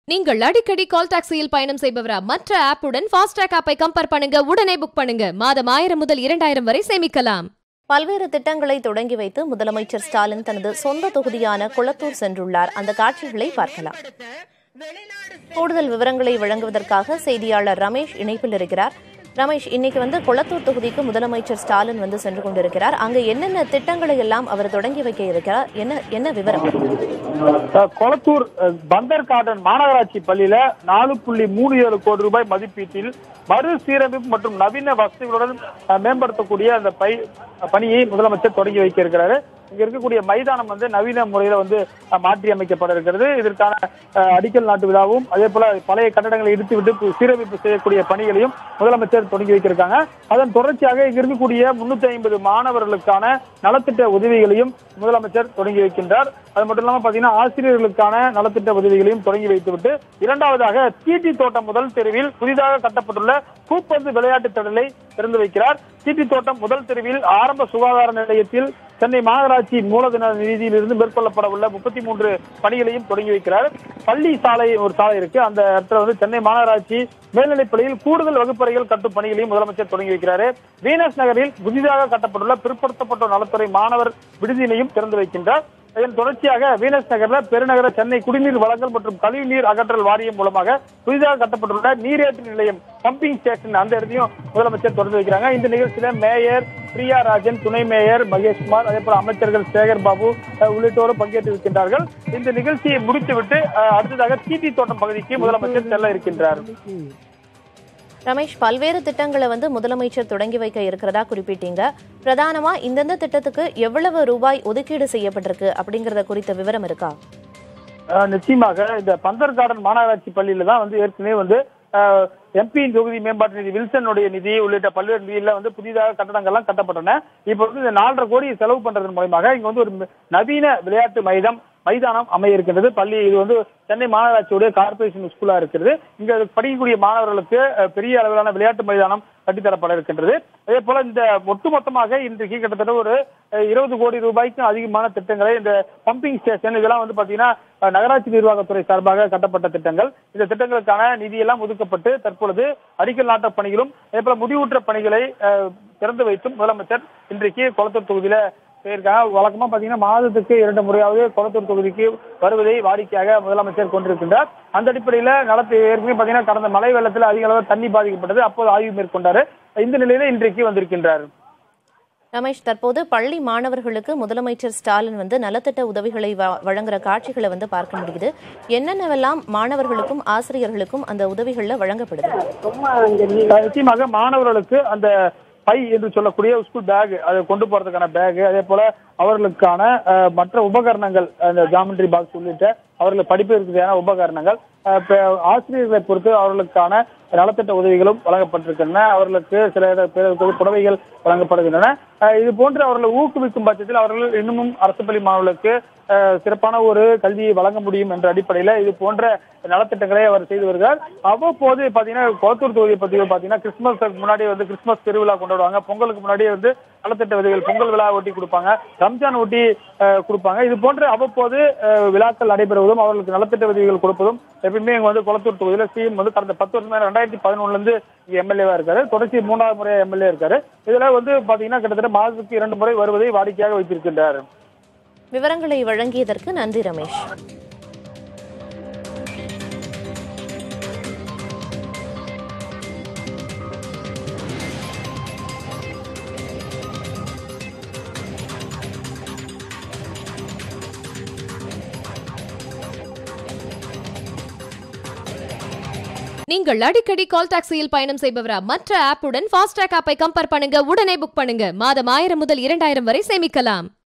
நீங்கள் அடிக்கடி கால் டாக்ஸியில் பயணம் செய்பவரா மற்ற ஆப்புடன் ஃபாஸ்டாக் ஆப்பை கம்பேர் பண்ணுங்க உடனே புக் பண்ணுங்க மாதம் ஆயிரம் முதல் இரண்டாயிரம் வரை சேமிக்கலாம் பல்வேறு திட்டங்களை தொடங்கி வைத்து முதலமைச்சர் ஸ்டாலின் தனது சொந்த தொகுதியான குளத்தூர் சென்றுள்ளார் அந்த காட்சிகளை பார்க்கலாம் கூடுதல் விவரங்களை வழங்குவதற்காக செய்தியாளர் ரமேஷ் இணைப்பில் இருக்கிறார் ரமேஷ் இன்னைக்கு வந்து குளத்தூர் தொகுதிக்கு முதலமைச்சர் ஸ்டாலின் வந்து சென்று கொண்டிருக்கிறார் அங்க என்னென்ன திட்டங்களை எல்லாம் அவர் தொடங்கி வைக்க இருக்கிறார் என்ன என்ன விவரம் அஹ் கொளத்தூர் அஹ், பந்தர் கார்டன் மாநகராட்சி பள்ளியில நாலு புள்ளி மூணு ஏழு கோடி ரூபாய் மதிப்பீட்டில் மறுசீரமைப்பு மற்றும் நவீன வசதிகளுடன் அஹ், மேம்படுத்தக்கூடிய அந்த பை பணியை முதலமைச்சர் தொடங்கி வைக்க இருக்கிறாரு இங்க இருக்கக்கூடிய மைதானம் வந்து நவீன முறையில வந்து அஹ், மாற்றி அமைக்கப்பட இருக்கிறது இதற்கான அஹ், அடிக்கல் நாட்டு விழாவும் அதே போல பழைய கட்டடங்களை இடித்து விட்டு பு- சீரமைப்பு செய்யக்கூடிய பணிகளையும் முதலமைச்சர் தொடங்கி வைக்கிருக்காங்க அதன் தொடர்ச்சியாக இங்க இருக்கக்கூடிய முன்னூத்தி ஐம்பது மாணவர்களுக்கான நலத்திட்ட உதவிகளையும் முதலமைச்சர் தொடங்கி வைக்கின்றார் அது மட்டும் இல்லாம பாத்தீங்கன்னா ஆசிரியர்களுக்கான நலத்திட்ட உதவிகளையும் தொடங்கி வைத்துவிட்டு இரண்டாவதாக தீட்டி தோட்டம் முதல் தெருவில் புதிதாக கட்டப்பட்டுள்ள பூப்பந்து விளையாட்டு திடலை திறந்து வைக்கிறார் தீட்டி தோட்டம் முதல் தெருவில் ஆரம்ப சுகாதார நிலையத்தில் சென்னை மாநகராட்சி மூலதன நிதியிலிருந்து மேற்கொள்ளப்பட உள்ள முப்பத்தி மூன்று பணிகளையும் தொடங்கி வைக்கிறார் பள்ளி சாலை ஒரு சாலை இருக்கு அந்த இடத்துல வந்து சென்னை மாநகராட்சி மேல்நிலைப்பள்ளியில் கூடுதல் வகுப்பறைகள் கட்டும் பணிகளையும் முதலமைச்சர் தொடங்கி வைக்கிறாரு வீனஸ் நகரில் புதிதாக கட்டப்பட்டுள்ள பிற்படுத்தப்பட்ட நலத்துறை மாணவர் விடுதியினையும் திறந்து வைக்கின்றார் இதன் தொடர்ச்சியாக வீனஸ் நகர்ல பெருநகர சென்னை குடிநீர் வழங்கல் மற்றும் கழிவுநீர் அகற்றல் வாரியம் மூலமாக புதிதாக கட்டப்பட்டுள்ள நீரேற்று நிலையம் பம்பிங் ஸ்டேஷன் அந்த இடத்தையும் முதலமைச்சர் திறந்து வைக்கிறாங்க இந்த நிகழ்ச்சியில மேயர் பிரியா ராஜன் துணை மேயர் மகேஷ்குமார் அதே போல அமைச்சர்கள் சேகர் பாபு அஹ், உள்ளிட்டோரும் பங்கேற்று இருக்கின்றார்கள் இந்த நிகழ்ச்சியை முடித்துவிட்டு அஹ், அடுத்ததாக தீட்டி தோட்டம் பகுதிக்கு முதலமைச்சர் செல்ல இருக்கின்றார் ரமேஷ் பல்வேறு திட்டங்களை வந்து முதலமைச்சர் தொடங்கி வைக்க இருக்கிறதா குறிப்பிட்டீங்க பிரதானமா இந்தந்த திட்டத்துக்கு எவ்வளவு ரூபாய் ஒதுக்கீடு செய்யப்பட்டிருக்கு அப்படிங்கறத குறித்த விவரம் இருக்கா அஹ் நிச்சயமாக இந்த பந்தர் கார்டன் மாநகராட்சி பள்ளியில தான் வந்து ஏற்கனவே வந்து எம்பி தொகுதி மேம்பாட்டு நிதி வில்சனுடைய நிதி உள்ளிட்ட பல்வேறு நிதியில வந்து புதிதாக கட்டடங்கள்லாம் கட்டப்பட்டன இப்ப வந்து இந்த நாலரை கோடி செலவு பண்றதன் மூலமாக இங்க வந்து ஒரு ம- நவீன விளையாட்டு மைதம் மைதானம் அமைய இருக்கின்றது பள்ளி இது வந்து சென்னை மாநகராட்சியுடைய கார்பரேஷன் ஸ்கூலா இருக்கிறது இங்க படிக்கக்கூடிய மாணவர்களுக்கு அஹ், பெரிய அளவிலான விளையாட்டு மைதானம் கட்டித்தரப்பட இருக்கின்றது அதே போல இந்த ஒட்டுமொத்தமாக இன்றைக்கு கிட்டத்தட்ட ஒரு இருபது கோடி ரூபாய்க்கும் அதிகமான திட்டங்களை இந்த பம்பிங் ஸ்டேஷன் இதெல்லாம் வந்து பாத்தீங்கன்னா அஹ், நகராட்சி நிர்வாகத்துறை சார்பாக கட்டப்பட்ட திட்டங்கள் இந்த திட்டங்களுக்கான நிதியெல்லாம் ஒதுக்கப்பட்டு தற்பொழுது அடிக்கல் நாட்ட பணிகளும் அதே போல முடிவுற்ற பணிகளை அஹ், திறந்து வைத்தும் முதலமைச்சர் இன்றைக்கு குளத்தூர் தொகுதியில போயிருக்காங்க வழக்கமா பாத்தீங்கன்னா மாதத்துக்கு இரண்டு முறையாவது குளத்தூர் தொகுதிக்கு வருவதை வாடிக்கையாக முதலமைச்சர் கொண்டிருக்கின்றார் அந்த அடிப்படையில நலத்தை ஏற்கனவே பாத்தீங்கன்னா கடந்த மழை வெள்ளத்தில் அதிக அளவு தண்ணி பாதிக்கப்பட்டது அப்போது ஆய்வு மேற்கொண்டாரு இந்த நிலையில இன்றைக்கு வந்திருக்கின்றார் ரமேஷ் தற்போது பள்ளி மாணவர்களுக்கு முதலமைச்சர் ஸ்டாலின் வந்து நலத்திட்ட உதவிகளை வ- வழங்குற காட்சிகளை வந்து பார்க்க முடியுது என்னென்னவெல்லாம் மாணவர்களுக்கும் ஆசிரியர்களுக்கும் அந்த உதவிகள்ல வழங்கப்படுது நிச்சயமாக மாணவர்களுக்கு அந்த பை என்று சொல்லக்கூடிய ஸ்கூல் பேக் அதை கொண்டு போறதுக்கான பேக் அதே போல அவர்களுக்கான அஹ், மற்ற உபகரணங்கள் அந்த ஜாமெண்ட்ரி பாக்ஸ் உள்ளிட்ட அவர்கள் படிப்பதற்கு தேவையான உபகரணங்கள் அஹ், இப்ப ஆசிரியர்களை பொறுத்து அவர்களுக்கான நலத்திட்ட உதவிகளும் வழங்கப்பட்டிருக்கின்றன அவர்களுக்கு சில இட- பேருக்கு வந்து புடவைகள் வழங்கப்படுகின்றன அஹ், இது போன்று அவர்களை ஊக்குவிக்கும் பட்சத்தில் அவர்கள் இன்னமும் அரசு பள்ளி மாணவர்களுக்கு அஹ், சிறப்பான ஒரு கல்வியை வழங்க முடியும் என்ற அடிப்படையில இது போன்ற நலத்திட்டங்களை அவர் செய்து வருகிறார் அவ்வப்போது பாத்தீங்கன்னா கோத்தூர் தொகுதியை பத்தி பாத்தீங்கன்னா கிறிஸ்துமஸ் முன்னாடி வந்து கிறிஸ்துமஸ் திருவிழா கொண்டாடுவாங்க பொங்கலுக்கு முன்னாடியே வந்து நலத்திட்ட உதவிகள் பொங்கல் விழா ஒட்டி கொடுப்பாங்க ரம்ஜான் ஒட்டி அஹ், கொடுப்பாங்க இது போன்ற அவ்வப்போது அஹ், விழாக்கள் நடைபெறுவதும் அவர்களுக்கு நலத்திட்ட உதவிகள் கொடுப்பதும் எப்பயுமே இங்க வந்து குளத்தூர் தொகுதியில சிஎம் வந்து கடந்த பத்து வருஷம் ரெண்டாயிரத்தி பதினொன்னுல இருந்து எம்எல்ஏவா இருக்காரு தொடர்ச்சி மூணாவது முறை எம்எல்ஏ இருக்காரு இதுல வந்து பாத்தீங்கன்னா கிட்டத்தட்ட மாதத்துக்கு இரண்டு முறை வருவதை வாடிக்கையாக வைத்திருக்கின்றார் விவரங்களை வழங்கியதற்கு நன்றி ரமேஷ் நீங்கள் அடிக்கடி கால் டாக்ஸியில் பயணம் செய்பவரா மற்ற ஆப்புடன் ஃபாஸ்டாக் ஆப்பை கம்பேர் பண்ணுங்க உடனே புக் பண்ணுங்க மாதம் ஆயிரம் முதல் இரண்டாயிரம் வரை சேமிக்கலாம்